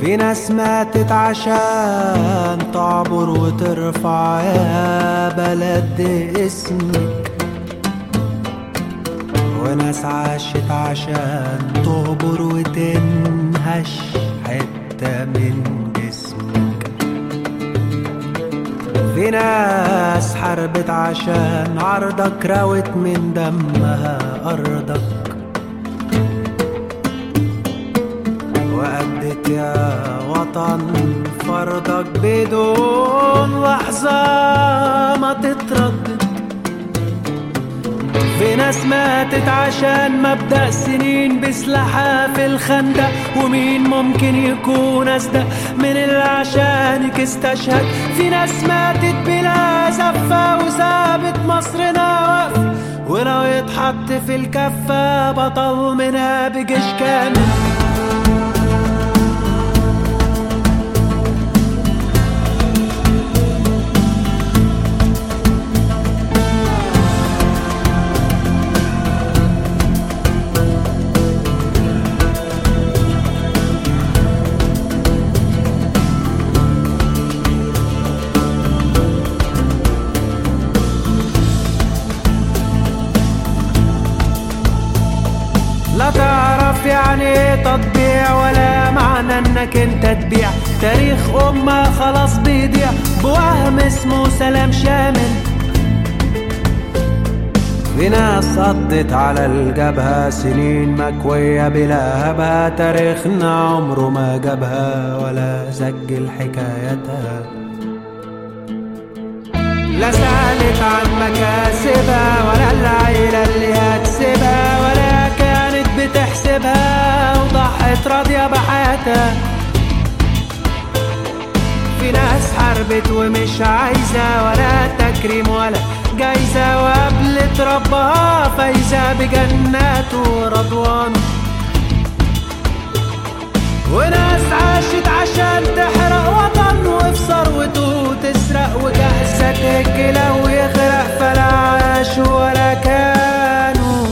في ناس ماتت عشان تعبر وترفع يا بلد اسمك وناس عاشت عشان تهبر وتنهش حتة من جسمك في ناس حاربت عشان عرضك راوت من دمها أرضك وأدت يا وطن فرضك بدون لحظة ما تتردد في ناس ماتت عشان مبدأ سنين بسلاحها في الخندق ومين ممكن يكون أصدق من اللي عشانك استشهد في ناس ماتت بلا زفة وسابت مصرنا واقف ولو يتحط في الكفة بطل منها بجيش كامل لا تعرف يعني ايه تطبيع ولا معنى انك انت تبيع تاريخ امة خلاص بيضيع بوهم اسمه سلام شامل في ناس قضت على الجبهة سنين مكوية بلا هبها تاريخنا عمره ما جابها ولا سجل حكايتها لا سألت عن مكاسبها ولا العيلة اللي هتسيبها ولا كانت بتحسبها وضحت راضية بحياتها في ناس حاربت ومش عايزة ولا تكريم ولا جايزة وقبلت ربها فايزة بجنات ورضوان وناس عاشت عشان تحرق وطن وفي ثروته تسرق وجهزة تهج لو يغرق فلا عاش ولا كانوا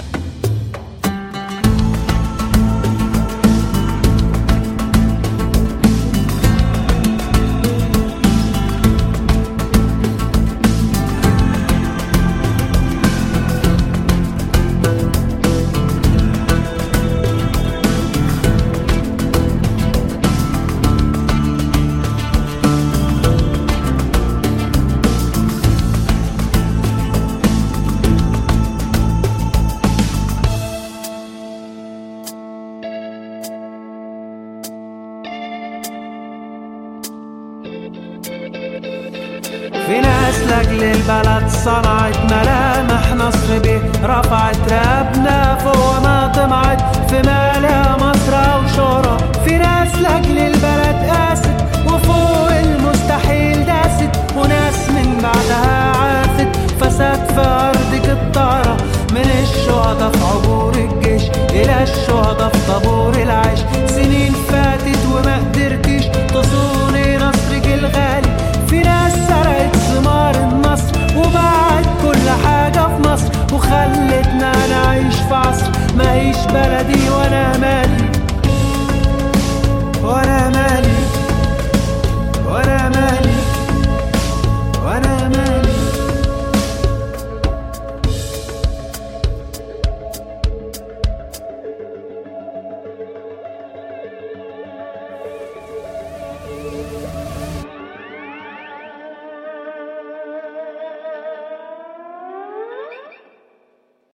في ناس لاجل البلد صنعت ملامح نصر بيه رفعت رقبنا فوق ما طمعت في مالها مصر او شهرة في ناس لاجل البلد قاست وفوق المستحيل داست وناس من بعدها عافت فساد في ارضك الطارة من الشهداء في عبور الجيش الى الشهداء في طابور العيش سنين فاتت وما قدرتيش تصوني نصرك الغالي في ناس سرقت ثمار النصر وباعت كل حاجة في مصر وخلتنا نعيش في عصر ماهيش بلدي وانا مالي وانا مالي